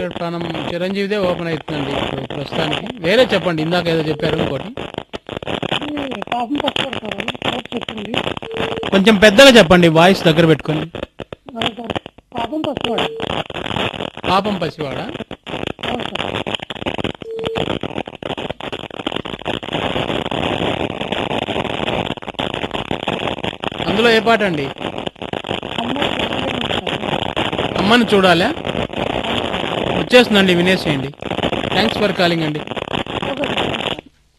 ఇక్కడ ప్రాణం చిరంజీవిదే ఓపెన్ అవుతుందండి ఇప్పుడు ప్రస్తుతానికి వేరే చెప్పండి ఇందాక ఏదో చెప్పారు ఇంకోటి ఇది పాపం పట్టుకోరు సార్ కోర్టు చెప్పింది కొంచెం పెద్దగా చెప్పండి వాయిస్ దగ్గర పెట్టుకొని అవును సార్ పాపం పట్టుకోడు పాపం పసివాడా అవును సార్ అందులో ఏ పాట అండి అమ్మ చెప్పింది సార్ అమ్మని చూడాలా వచ్చేస్తుందండి వినేసేయండి థ్యాంక్స్ ఫర్ కాలింగ్ అండి